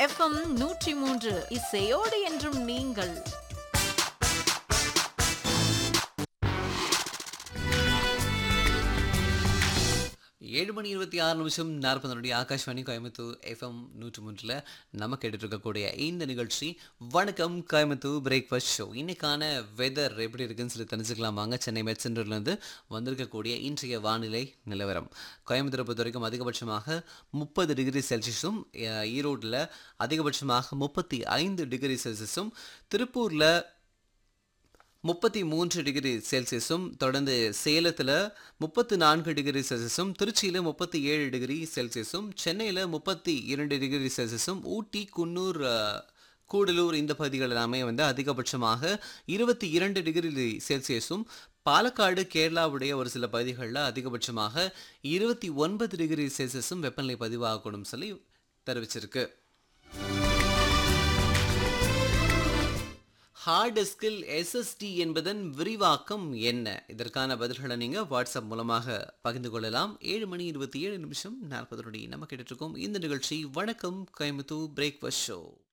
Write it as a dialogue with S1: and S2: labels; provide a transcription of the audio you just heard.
S1: FM நூற்றி மூன்று இசையோடு என்றும் நீங்கள்
S2: ஏழு மணி இருபத்தி ஆறு நிமிஷம் நாற்பது நொடி ஆகாஷ்வாணி கோயம்புத்தூர் எஃப்எம் நூற்று மூன்றில் நம்ம கேட்டுட்டு இருக்கக்கூடிய இந்த நிகழ்ச்சி வணக்கம் கோயம்புத்தூர் பிரேக்ஃபாஸ்ட் ஷோ இன்னைக்கான வெதர் எப்படி இருக்குன்னு சொல்லி தெரிஞ்சுக்கலாம் வாங்க சென்னை மெட் சென்டர்லேருந்து வந்திருக்கக்கூடிய இன்றைய வானிலை நிலவரம் கோயம்புத்தூரை பொறுத்த வரைக்கும் அதிகபட்சமாக முப்பது டிகிரி செல்சியஸும் அஹ், ஈரோட்டில் அதிகபட்சமாக முப்பத்தி ஐந்து டிகிரி செல்சியஸும் திருப்பூரில் முப்பத்தி மூன்று டிகிரி செல்சியஸும் தொடர்ந்து சேலத்தில் முப்பத்து நான்கு டிகிரி செல்சியஸும் திருச்சியில் முப்பத்தி ஏழு டிகிரி செல்சியஸும் சென்னையில் முப்பத்தி இரண்டு டிகிரி செல்சியஸும் ஊட்டி குன்னூர் அஹ், கூடலூர் இந்த பகுதிகள் எல்லாமே வந்து அதிகபட்சமாக இருபத்தி இரண்டு டிகிரி செல்சியஸும் பாலக்காடு கேரளாவுடைய ஒரு சில பகுதிகளில் அதிகபட்சமாக இருபத்தி ஒன்பது டிகிரி செல்சியஸும் வெப்பநிலை பதிவாகக்கூடும் சொல்லி தெரிவிச்சிருக்கு ஹார்ட் டிஸ்கில் எஸ்எஸ்டி என்பதன் விரிவாக்கம் என்ன இதற்கான பதில்களை நீங்கள் வாட்ஸ்அப் மூலமாக பகிர்ந்து கொள்ளலாம் ஏழு மணி இருபத்தி ஏழு நிமிஷம் நாற்பது நொடி நம்ம கேட்டுட்டு இருக்கோம் இந்த நிகழ்ச்சி வணக்கம் கோயம்புத்தூர் பிரேக்ஃபாஸ்ட் ஷோ